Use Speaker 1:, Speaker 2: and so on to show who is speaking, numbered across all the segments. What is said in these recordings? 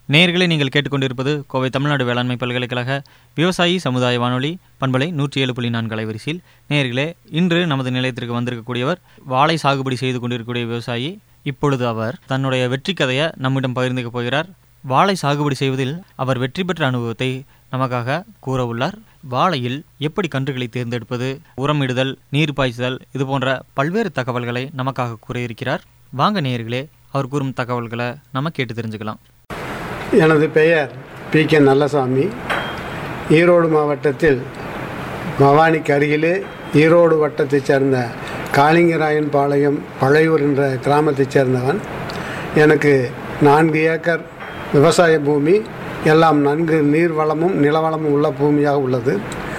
Speaker 1: நேயர்களே நீங்கள் கேட்டுக்கொண்டிருப்பது கோவை தமிழ்நாடு வேளாண்மை பல்கலைக்கழக விவசாயி சமுதாய வானொலி பண்பலை நூற்றி ஏழு புள்ளி நான்கு அலைவரிசையில் நேயர்களே இன்று நமது நிலையத்திற்கு வந்திருக்கக்கூடியவர் வாழை சாகுபடி செய்து கொண்டிருக்கக்கூடிய விவசாயி இப்பொழுது அவர் தன்னுடைய வெற்றி கதையை நம்மிடம் பகிர்ந்துக்க போகிறார் வாழை சாகுபடி செய்வதில் அவர் வெற்றி பெற்ற அனுபவத்தை நமக்காக கூற உள்ளார் வாழையில் எப்படி கன்றுகளை தேர்ந்தெடுப்பது உரமிடுதல் நீர் பாய்ச்சுதல் இது போன்ற பல்வேறு தகவல்களை நமக்காக கூற இருக்கிறார் வாங்க நேயர்களே அவர் கூறும் தகவல்களை நம்ம கேட்டு தெரிஞ்சுக்கலாம்
Speaker 2: எனது பெயர் பி கே நல்லசாமி ஈரோடு மாவட்டத்தில் பவானிக்கு அருகிலே ஈரோடு வட்டத்தைச் சேர்ந்த காளிங்கராயன் பாளையம் பழையூர் என்ற கிராமத்தைச் சேர்ந்தவன் எனக்கு நான்கு ஏக்கர் விவசாய பூமி எல்லாம் நன்கு நீர் வளமும் நிலவளமும் உள்ள பூமியாக உள்ளது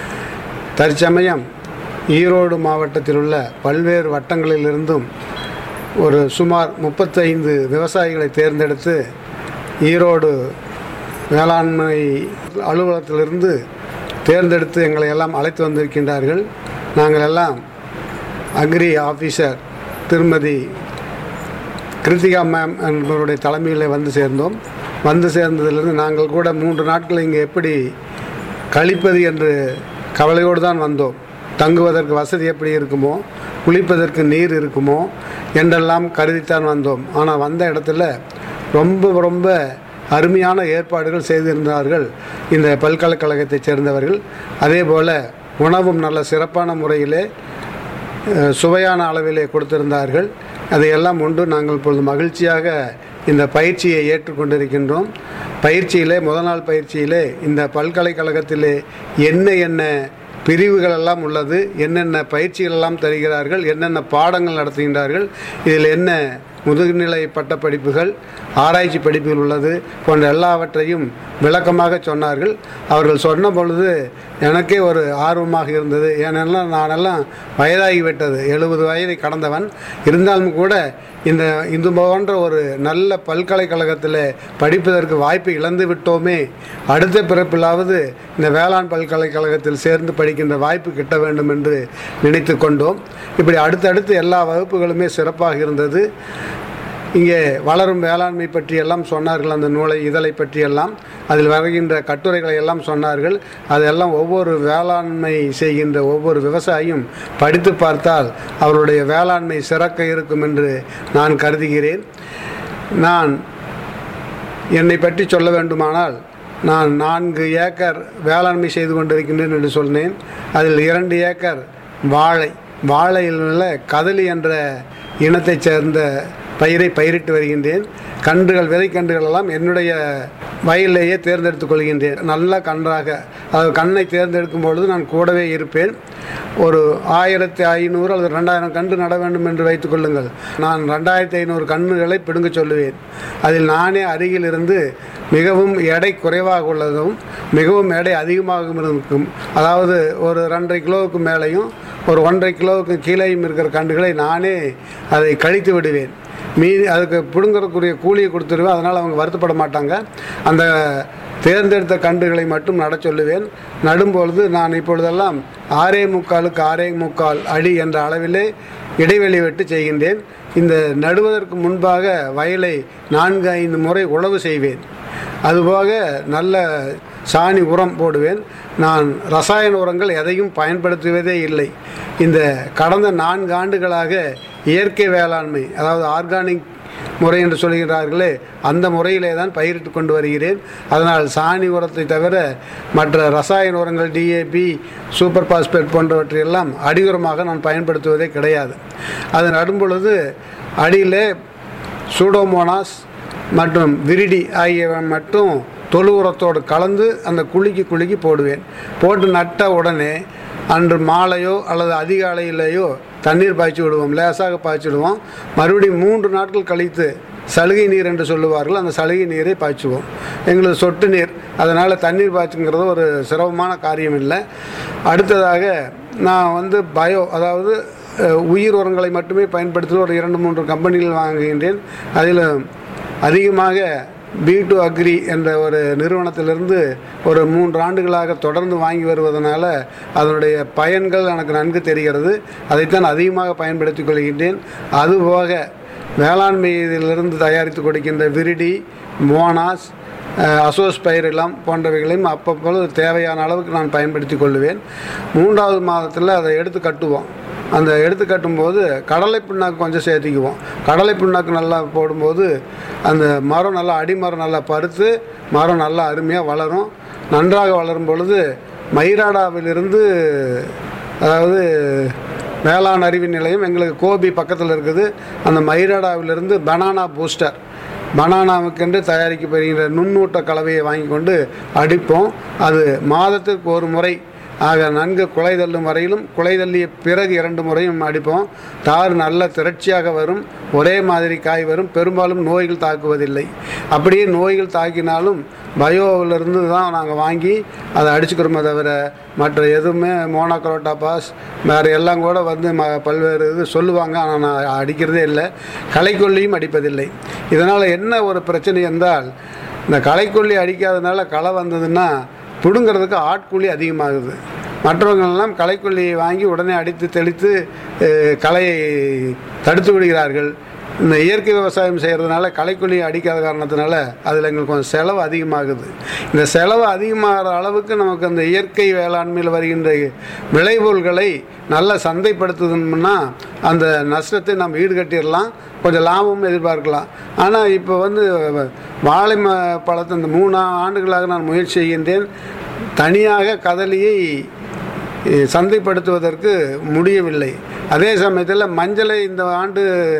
Speaker 2: தற்சமயம் ஈரோடு மாவட்டத்தில் உள்ள பல்வேறு வட்டங்களிலிருந்தும் ஒரு சுமார் முப்பத்தைந்து விவசாயிகளை தேர்ந்தெடுத்து ஈரோடு வேளாண்மை அலுவலகத்திலிருந்து தேர்ந்தெடுத்து எங்களை எல்லாம் அழைத்து வந்திருக்கின்றார்கள் நாங்கள் எல்லாம் அக்ரி ஆஃபீஸர் திருமதி கிருத்திகா மேம் என்பவருடைய தலைமையில் வந்து சேர்ந்தோம் வந்து சேர்ந்ததிலிருந்து நாங்கள் கூட மூன்று நாட்கள் இங்கே எப்படி கழிப்பது என்று கவலையோடு தான் வந்தோம் தங்குவதற்கு வசதி எப்படி இருக்குமோ குளிப்பதற்கு நீர் இருக்குமோ என்றெல்லாம் கருதித்தான் வந்தோம் ஆனால் வந்த இடத்துல ரொம்ப ரொம்ப அருமையான ஏற்பாடுகள் செய்திருந்தார்கள் இந்த பல்கலைக்கழகத்தைச் சேர்ந்தவர்கள் அதே போல் உணவும் நல்ல சிறப்பான முறையிலே அஹ், சுவையான அளவிலே கொடுத்திருந்தார்கள் அதையெல்லாம் உண்டு நாங்கள் இப்பொழுது மகிழ்ச்சியாக இந்த பயிற்சியை ஏற்றுக்கொண்டிருக்கின்றோம் பயிற்சியிலே முதல் நாள் பயிற்சியிலே இந்த பல்கலைக்கழகத்திலே என்ன என்ன பிரிவுகள் எல்லாம் உள்ளது என்னென்ன பயிற்சிகள் எல்லாம் தருகிறார்கள் என்னென்ன பாடங்கள் நடத்துகின்றார்கள் இதில் என்ன முதுகுநிலை பட்ட படிப்புகள் ஆராய்ச்சி படிப்புகள் உள்ளது போன்ற எல்லாவற்றையும் விளக்கமாக சொன்னார்கள் அவர்கள் சொன்ன பொழுது எனக்கே ஒரு ஆர்வமாக இருந்தது ஏனெல்லாம் நானெல்லாம் வயதாகிவிட்டது எழுபது வயதை கடந்தவன் இருந்தாலும் கூட இந்த இது போன்ற ஒரு நல்ல பல்கலைக்கழகத்தில் படிப்பதற்கு வாய்ப்பு இழந்து விட்டோமே அடுத்த பிறப்பிலாவது இந்த வேளாண் பல்கலைக்கழகத்தில் சேர்ந்து படிக்கின்ற வாய்ப்பு கிட்ட வேண்டும் என்று நினைத்து கொண்டோம் இப்படி அடுத்தடுத்து எல்லா வகுப்புகளுமே சிறப்பாக இருந்தது இங்கே வளரும் வேளாண்மை பற்றியெல்லாம் சொன்னார்கள் அந்த நூலை இதழை பற்றியெல்லாம் அதில் வருகின்ற கட்டுரைகளை எல்லாம் சொன்னார்கள் அதெல்லாம் ஒவ்வொரு வேளாண்மை செய்கின்ற ஒவ்வொரு விவசாயியும் படித்து பார்த்தால் அவருடைய வேளாண்மை சிறக்க இருக்கும் என்று நான் கருதுகிறேன் நான் என்னை பற்றி சொல்ல வேண்டுமானால் நான் நான்கு ஏக்கர் வேளாண்மை செய்து கொண்டிருக்கின்றேன் என்று சொன்னேன் அதில் இரண்டு ஏக்கர் வாழை வாழையில் உள்ள கதலி என்ற இனத்தைச் சேர்ந்த பயிரை பயிரிட்டு வருகின்றேன் கன்றுகள் விதைக்கன்றுகள் எல்லாம் என்னுடைய வயலிலேயே தேர்ந்தெடுத்துக் கொள்கின்றேன் நல்ல கன்றாக அதாவது கண்ணை தேர்ந்தெடுக்கும் பொழுது நான் கூடவே இருப்பேன் ஒரு ஆயிரத்தி ஐநூறு அல்லது ரெண்டாயிரம் கன்று நட வேண்டும் என்று வைத்துக் கொள்ளுங்கள் நான் ரெண்டாயிரத்தி ஐநூறு கன்றுகளை பிடுங்க சொல்லுவேன் அதில் நானே அருகில் இருந்து மிகவும் எடை குறைவாக உள்ளதும் மிகவும் எடை அதிகமாகவும் இருக்கும் அதாவது ஒரு ரெண்டரை கிலோவுக்கு மேலேயும் ஒரு ஒன்றரை கிலோவுக்கு கீழேயும் இருக்கிற கன்றுகளை நானே அதை கழித்து விடுவேன் மீதி அதுக்கு பிடுங்கக்கூடிய கூலியை கொடுத்துருவேன் அதனால் அவங்க வருத்தப்பட மாட்டாங்க அந்த தேர்ந்தெடுத்த கன்றுகளை மட்டும் நட சொல்லுவேன் நடும்பொழுது நான் இப்பொழுதெல்லாம் ஆறே முக்காலுக்கு ஆறே முக்கால் அடி என்ற அளவிலே இடைவெளி விட்டு செய்கின்றேன் இந்த நடுவதற்கு முன்பாக வயலை நான்கு ஐந்து முறை உழவு செய்வேன் அதுபோக நல்ல சாணி உரம் போடுவேன் நான் ரசாயன உரங்கள் எதையும் பயன்படுத்துவதே இல்லை இந்த கடந்த நான்கு ஆண்டுகளாக இயற்கை வேளாண்மை அதாவது ஆர்கானிக் முறை என்று சொல்கிறார்களே அந்த முறையிலே தான் பயிரிட்டு கொண்டு வருகிறேன் அதனால் சாணி உரத்தை தவிர மற்ற ரசாயன உரங்கள் டிஏபி சூப்பர் பாஸ்பேட் போன்றவற்றையெல்லாம் அடி உரமாக நான் பயன்படுத்துவதே கிடையாது அது நடும்பொழுது அடியிலே சூடோமோனாஸ் மற்றும் விரிடி ஆகியவை மட்டும் தொழு உரத்தோடு கலந்து அந்த குலுக்கி குலுக்கி போடுவேன் போட்டு நட்ட உடனே அன்று மாலையோ அல்லது அதிகாலையிலேயோ தண்ணீர் பாய்ச்சி விடுவோம் லேசாக பாய்ச்சி விடுவோம் மறுபடியும் மூன்று நாட்கள் கழித்து சலுகை நீர் என்று சொல்லுவார்கள் அந்த சலுகை நீரை பாய்ச்சுவோம் எங்களுக்கு சொட்டு நீர் அதனால் தண்ணீர் பாய்ச்சுங்கிறது ஒரு சிரமமான காரியம் இல்லை அடுத்ததாக நான் வந்து பயோ அதாவது அஹ், உயிர் உரங்களை மட்டுமே பயன்படுத்தி ஒரு இரண்டு மூன்று கம்பெனிகள் வாங்குகின்றேன் அதில் அதிகமாக பி டு அக்ரி என்ற ஒரு நிறுவனத்திலிருந்து ஒரு மூன்று ஆண்டுகளாக தொடர்ந்து வாங்கி வருவதனால அதனுடைய பயன்கள் எனக்கு நன்கு தெரிகிறது அதைத்தான் அதிகமாக பயன்படுத்திக் கொள்கின்றேன் அதுபோக வேளாண்மை இதிலிருந்து தயாரித்து கொடுக்கின்ற விரிடி மோனாஸ் அசோஸ் பயிரெல்லாம் போன்றவைகளையும் அப்பப்போது தேவையான அளவுக்கு நான் பயன்படுத்தி கொள்ளுவேன் மூன்றாவது மாதத்தில் அதை எடுத்து கட்டுவோம் அந்த எடுத்து கட்டும்போது கடலை பிண்ணாக்கு கொஞ்சம் சேர்த்திக்குவோம் கடலை பிண்ணாக்கு நல்லா போடும்போது அந்த மரம் நல்லா அடிமரம் நல்லா பருத்து மரம் நல்லா அருமையாக வளரும் நன்றாக வளரும் பொழுது மயிராடாவிலிருந்து அதாவது வேளாண் அறிவு நிலையம் எங்களுக்கு கோபி பக்கத்தில் இருக்குது அந்த மயிராடாவிலிருந்து பனானா பூஸ்டர் பனானாவுக்கென்று தயாரிக்கப்படுகிற நுண்ணூட்ட கலவையை வாங்கி கொண்டு அடிப்போம் அது மாதத்திற்கு ஒரு முறை ஆக நன்கு குலை தள்ளும் வரையிலும் குலை தள்ளிய பிறகு இரண்டு முறையும் அடிப்போம் தார் நல்ல திரட்சியாக வரும் ஒரே மாதிரி காய் வரும் பெரும்பாலும் நோய்கள் தாக்குவதில்லை அப்படியே நோய்கள் தாக்கினாலும் பயோவிலிருந்து தான் நாங்கள் வாங்கி அதை அடிச்சுக்கிறோமே தவிர மற்ற எதுவுமே மோனோக்ரோட்டா பாஸ் வேறு எல்லாம் கூட வந்து ம பல்வேறு இது சொல்லுவாங்க ஆனால் நான் அடிக்கிறதே இல்லை களைக்கொல்லியும் அடிப்பதில்லை இதனால் என்ன ஒரு பிரச்சனை என்றால் இந்த களைக்கொல்லி அடிக்காதனால களை வந்ததுன்னா பிடுங்கிறதுக்கு ஆட்கூலி அதிகமாகுது மற்றவங்களெல்லாம் களைக்கொல்லியை வாங்கி உடனே அடித்து தெளித்து அஹ், களையை தடுத்து விடுகிறார்கள் இந்த இயற்கை விவசாயம் செய்கிறதுனால களைக்கொல்லி அடிக்காத காரணத்தினால அதில் எங்களுக்கு கொஞ்சம் செலவு அதிகமாகுது இந்த செலவு அதிகமாகிற அளவுக்கு நமக்கு அந்த இயற்கை வேளாண்மையில் வருகின்ற விளைபொருள்களை நல்லா சந்தைப்படுத்துதுன்னா அந்த நஷ்டத்தை நம்ம ஈடுகட்டிடலாம் கொஞ்சம் லாபமும் எதிர்பார்க்கலாம் ஆனால் இப்போ வந்து வாழை ம பழத்தை இந்த மூணு ஆண்டுகளாக நான் முயற்சி செய்கின்றேன் தனியாக கதலியை eh, சந்தைப்படுத்துவதற்கு முடியவில்லை அதே சமயத்தில் மஞ்சளை இந்த ஆண்டு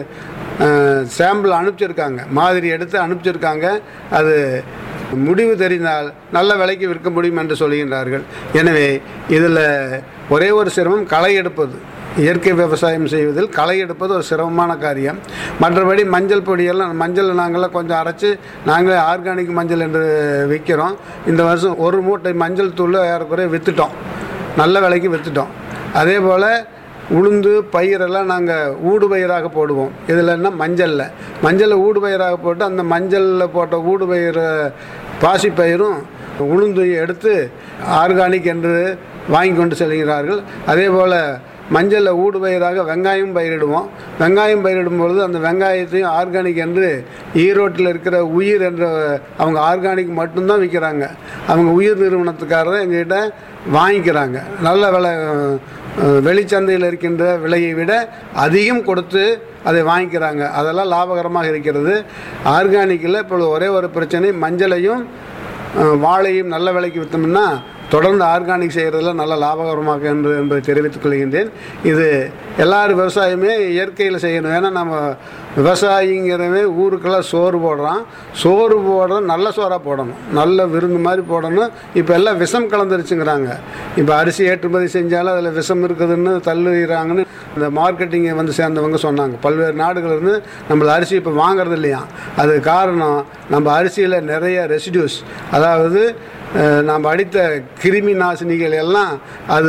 Speaker 2: சாம்பிள் அனுப்பிச்சிருக்காங்க மாதிரி எடுத்து அனுப்பிச்சிருக்காங்க அது முடிவு தெரிந்தால் நல்ல விலைக்கு விற்க முடியும் என்று சொல்கின்றார்கள் எனவே இதில் ஒரே ஒரு சிரமம் களை எடுப்பது இயற்கை விவசாயம் செய்வதில் களை எடுப்பது ஒரு சிரமமான காரியம் மற்றபடி மஞ்சள் பொடியெல்லாம் மஞ்சள் நாங்களாம் கொஞ்சம் அரைச்சி நாங்களே ஆர்கானிக் மஞ்சள் என்று விற்கிறோம் இந்த வருஷம் ஒரு மூட்டை மஞ்சள் தூள் ஏறக்குறைய விற்றுட்டோம் நல்ல விலைக்கு விற்றுட்டோம் அதே போல் உளுந்து பயிரெல்லாம் நாங்கள் ஊடு பயிராக போடுவோம் இதில் என்ன மஞ்சளில் மஞ்சளை ஊடு பயிராக போட்டு அந்த மஞ்சளில் போட்ட ஊடு பயிர் பாசி பயிரும் உளுந்தையும் எடுத்து ஆர்கானிக் என்று வாங்கி கொண்டு செல்கிறார்கள் அதே போல் மஞ்சளில் ஊடு பயிராக வெங்காயம் பயிரிடுவோம் வெங்காயம் பயிரிடும் பொழுது அந்த வெங்காயத்தையும் ஆர்கானிக் என்று ஈரோட்டில் இருக்கிற உயிர் என்ற அவங்க ஆர்கானிக் மட்டும்தான் விற்கிறாங்க அவங்க உயிர் நிறுவனத்துக்காரர் எங்ககிட்ட வாங்கிக்கிறாங்க நல்ல விலை அஹ், வெளிச்சந்தையில் இருக்கின்ற விலையை விட அதிகம் கொடுத்து அதை வாங்கிக்கிறாங்க அதெல்லாம் லாபகரமாக இருக்கிறது ஆர்கானிக்கில் இப்பொழுது ஒரே ஒரு பிரச்சனை மஞ்சளையும் அஹ், வாழையும் நல்ல விலைக்கு விற்றோம்னா தொடர்ந்து ஆர்கானிக் செய்கிறதுல நல்ல லாபகரமாக என்று என்பதை தெரிவித்துக் கொள்கின்றேன் இது எல்லாரும் விவசாயமே இயற்கையில் செய்யணும் ஏன்னா நம்ம விவசாயிங்கிறவே ஊருக்கெல்லாம் சோறு போடுறான் சோறு போடுற நல்ல சோறாக போடணும் நல்ல விருந்து மாதிரி போடணும் இப்போ எல்லாம் விஷம் கலந்துருச்சுங்கிறாங்க இப்போ அரிசி ஏற்றுமதி செஞ்சாலும் அதில் விஷம் இருக்குதுன்னு தள்ளுகிறாங்கன்னு இந்த மார்க்கெட்டிங்கை வந்து சேர்ந்தவங்க சொன்னாங்க பல்வேறு நாடுகள் இருந்து நம்மள அரிசி இப்போ வாங்குறது இல்லையா அது காரணம் நம்ம அரிசியில் நிறைய ரெசிடியூஸ் அதாவது அஹ், நாம் அடித்த கிருமி நாசினிகள் எல்லாம் அது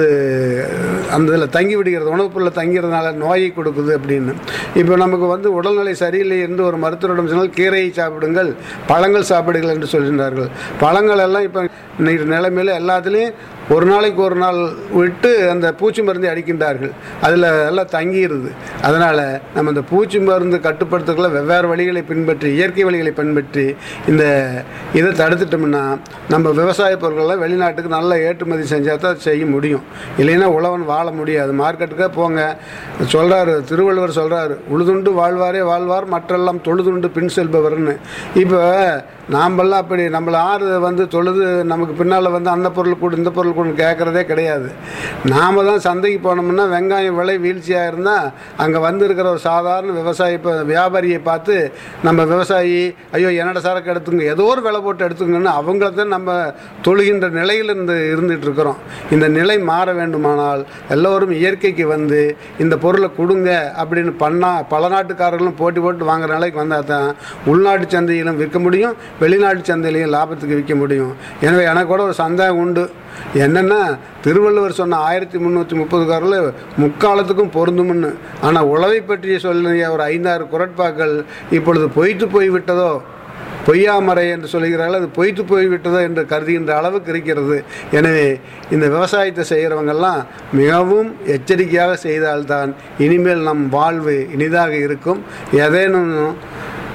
Speaker 2: அந்த இதில் தங்கி விடுகிறது உணவுப் பொருளில் தங்கிறதுனால நோயை கொடுக்குது அப்படின்னு இப்போ நமக்கு வந்து உடல்நிலை சரியில்லை என்று ஒரு மருத்துவரிடம் சொன்னால் கீரையை சாப்பிடுங்கள் பழங்கள் சாப்பிடுங்கள் என்று சொல்கின்றார்கள் பழங்கள் எல்லாம் இப்போ இன்னைக்கு நிலைமையில் எல்லாத்துலேயும் ஒரு நாளைக்கு ஒரு நாள் விட்டு அந்த பூச்சி மருந்தை அடிக்கின்றார்கள் அதில் எல்லாம் தங்கிடுது அதனால் நம்ம இந்த பூச்சி மருந்து கட்டுப்படுத்துக்குள்ள வெவ்வேறு வழிகளை பின்பற்றி இயற்கை வழிகளை பின்பற்றி இந்த இதை தடுத்துட்டோம்னா நம்ம விவசாய பொருட்களை வெளிநாட்டுக்கு நல்ல ஏற்றுமதி செஞ்சால் தான் செய்ய முடியும் இல்லைன்னா உழவன் வாழ முடியாது மார்க்கெட்டுக்கே போங்க சொல்கிறாரு திருவள்ளுவர் சொல்கிறாரு உழுதுண்டு வாழ்வாரே வாழ்வார் மற்றெல்லாம் தொழுதுண்டு பின் செல்பவர்னு இப்போ நாம்பெல்லாம் அப்படி நம்மளை ஆறு வந்து தொழுது நமக்கு பின்னால் வந்து அந்த பொருள் கூட இந்த பொருள் கூட கேட்குறதே கிடையாது நாம் தான் சந்தைக்கு போனோம்னா வெங்காயம் விலை வீழ்ச்சியாக இருந்தால் அங்கே வந்து இருக்கிற ஒரு சாதாரண விவசாயி இப்போ வியாபாரியை பார்த்து நம்ம விவசாயி ஐயோ என்னோட சரக்கு எடுத்துங்க ஏதோ ஒரு விலை போட்டு எடுத்துங்கன்னு அவங்கள தான் நம்ம தொழுகின்ற நிலையில் இருந்து இருந்துகிட்டு இருக்கிறோம் இந்த நிலை மாற வேண்டுமானால் எல்லோரும் இயற்கைக்கு வந்து இந்த பொருளை கொடுங்க அப்படின்னு பண்ணால் பல நாட்டுக்காரர்களும் போட்டி போட்டு வாங்குற நிலைக்கு வந்தால் தான் உள்நாட்டு சந்தையிலும் விற்க முடியும் வெளிநாட்டு சந்தையிலையும் லாபத்துக்கு விற்க முடியும் எனவே எனக்கு கூட ஒரு சந்தேகம் உண்டு என்னென்னா திருவள்ளுவர் சொன்ன ஆயிரத்தி முந்நூற்றி முப்பதுக்காரில் முக்காலத்துக்கும் பொருந்தும்னு ஆனால் உழவை பற்றிய சொல்லிய ஒரு ஐந்தாறு குரட்பாக்கள் இப்பொழுது பொய்த்து போய் விட்டதோ பொய்யாமறை என்று சொல்கிறார்கள் அது பொய்த்து போய்விட்டதோ என்று கருதுகின்ற அளவுக்கு இருக்கிறது எனவே இந்த விவசாயத்தை செய்கிறவங்கெல்லாம் மிகவும் எச்சரிக்கையாக செய்தால்தான் இனிமேல் நம் வாழ்வு இனிதாக இருக்கும் ஏதேனும்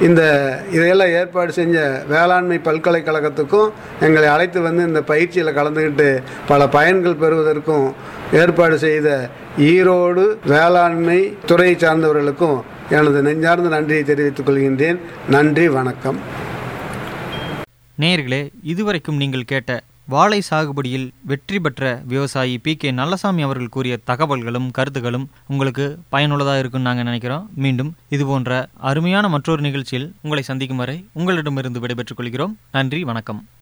Speaker 2: இந்த இதையெல்லாம் ஏற்பாடு செஞ்ச வேளாண்மை பல்கலைக்கழகத்துக்கும் எங்களை அழைத்து வந்து இந்த பயிற்சியில் கலந்துக்கிட்டு பல பயன்கள் பெறுவதற்கும் ஏற்பாடு செய்த ஈரோடு வேளாண்மை துறையை சார்ந்தவர்களுக்கும் எனது நெஞ்சார்ந்த நன்றியை தெரிவித்துக் கொள்கின்றேன் நன்றி வணக்கம்
Speaker 1: நேயர்களே இதுவரைக்கும் நீங்கள் கேட்ட வாழை சாகுபடியில் வெற்றி பெற்ற விவசாயி பி கே நல்லசாமி அவர்கள் கூறிய தகவல்களும் கருத்துக்களும் உங்களுக்கு பயனுள்ளதாக இருக்கும்னு நாங்கள் நினைக்கிறோம் மீண்டும் இது போன்ற அருமையான மற்றொரு நிகழ்ச்சியில் உங்களை சந்திக்கும் வரை உங்களிடமிருந்து விடைபெற்றுக் கொள்கிறோம் நன்றி வணக்கம்